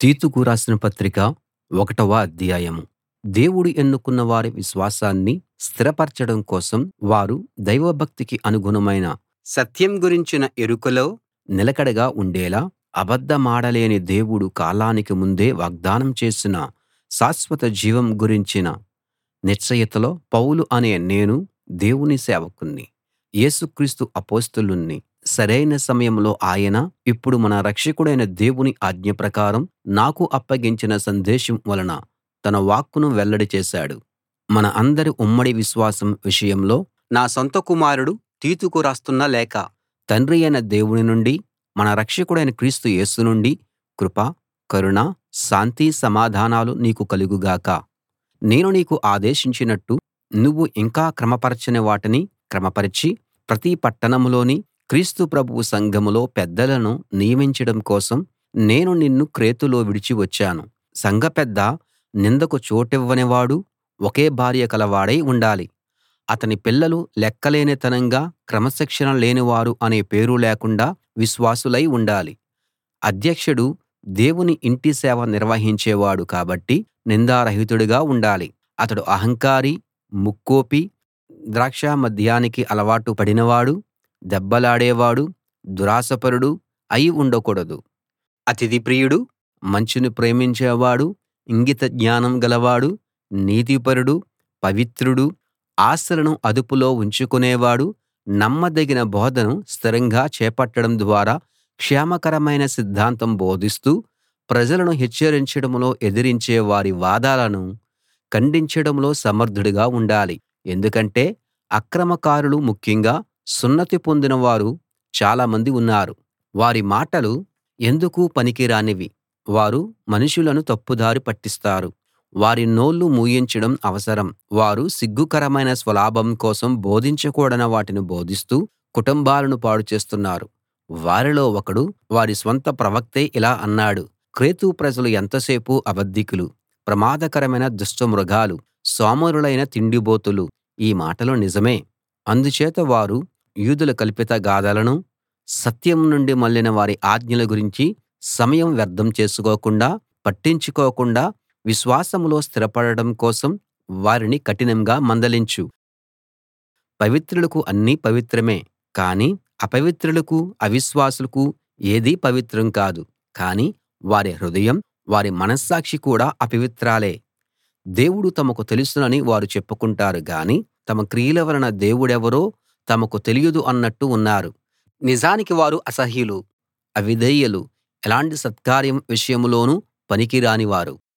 తీతుకు రాసిన పత్రిక ఒకటవ అధ్యాయం దేవుడు ఎన్నుకున్న వారి విశ్వాసాన్ని స్థిరపరచడం కోసం వారు దైవభక్తికి అనుగుణమైన సత్యం గురించిన ఎరుకలో నిలకడగా ఉండేలా అబద్ధమాడలేని దేవుడు కాలానికి ముందే వాగ్దానం చేసిన శాశ్వత జీవం గురించిన నిశ్చయతలో పౌలు అనే నేను దేవుని సేవకుణ్ణి యేసు క్రీస్తు అపొస్తలుణ్ణి సరైన సమయంలో ఆయన ఇప్పుడు మన రక్షకుడైన దేవుని ఆజ్ఞ ప్రకారం నాకు అప్పగించిన సందేశం వలన తన వాక్కును వెల్లడి చేశాడు మన అందరి ఉమ్మడి విశ్వాసం విషయంలో నా సొంత కుమారుడు తీతుకు రాస్తున్న లేఖ తండ్రి అయిన దేవుని నుండి మన రక్షకుడైన క్రీస్తు యేసు నుండి కృప కరుణ శాంతి సమాధానాలు నీకు కలుగు గాక నేను నీకు ఆదేశించినట్టు నువ్వు ఇంకా క్రమపరచని వాటిని క్రమపరచి ప్రతి పట్టణంలోని క్రీస్తు ప్రభువు సంఘంలో పెద్దలను నియమించడం కోసం నేను నిన్ను క్రేతులో విడిచి వచ్చాను సంఘ పెద్ద నిందకు చోటివ్వనివాడు ఒకే భార్య కలవాడై ఉండాలి అతని పిల్లలు లెక్కలేనితనంగా క్రమశిక్షణ లేనివారు అనే పేరు లేకుండా విశ్వాసులై ఉండాలి అధ్యక్షుడు దేవుని ఇంటి సేవ నిర్వహించేవాడు కాబట్టి నిందారహితుడుగా ఉండాలి అతడు అహంకారి ముక్కోపి ద్రాక్ష మద్యానికి అలవాటు పడినవాడు దెబ్బలాడేవాడు దురాశపరుడు అయి ఉండకూడదు అతిథి ప్రియుడు మంచిని ప్రేమించేవాడు ఇంగిత జ్ఞానం గలవాడు నీతిపరుడు పవిత్రుడు ఆశలను అదుపులో ఉంచుకునేవాడు నమ్మదగిన బోధను స్థిరంగా చేపట్టడం ద్వారా క్షేమకరమైన సిద్ధాంతం బోధిస్తూ ప్రజలను హెచ్చరించడంలో ఎదిరించే వారి వాదాలను ఖండించడంలో సమర్థుడుగా ఉండాలి ఎందుకంటే అక్రమకారులు ముఖ్యంగా సున్నతి పొందిన వారు చాలామంది ఉన్నారు వారి మాటలు ఎందుకూ పనికిరానివి వారు మనుషులను తప్పుదారి పట్టిస్తారు వారి నోళ్ళు మూయించడం అవసరం వారు సిగ్గుకరమైన స్వలాభం కోసం బోధించకూడని వాటిని బోధిస్తూ కుటుంబాలను పాడు చేస్తున్నారు వారిలో ఒకడు వారి స్వంత ప్రవక్తే ఇలా అన్నాడు క్రేతు ప్రజలు ఎంతసేపు అబద్ధికులు ప్రమాదకరమైన దుష్టమృగాలు సోమరులైన తిండిబోతులు ఈ మాటలు నిజమే అందుచేత వారు యూదుల కల్పిత గాథలను సత్యం నుండి మళ్ళిన వారి ఆజ్ఞల గురించి సమయం వ్యర్థం చేసుకోకుండా పట్టించుకోకుండా విశ్వాసంలో స్థిరపడడం కోసం వారిని కఠినంగా మందలించు పవిత్రులకు అన్నీ పవిత్రమే కానీ అపవిత్రులకు అవిశ్వాసులకు ఏదీ పవిత్రం కాదు కానీ వారి హృదయం వారి మనస్సాక్షి కూడా అపవిత్రాలే దేవుడు తమకు తెలుసునని వారు చెప్పుకుంటారు గాని తమ క్రియల వలన దేవుడెవరో తమకు తెలియదు అన్నట్టు ఉన్నారు నిజానికి వారు అసహ్యులు అవిధేయులు ఎలాంటి సత్కార్యం విషయంలోనూ పనికిరాని వారు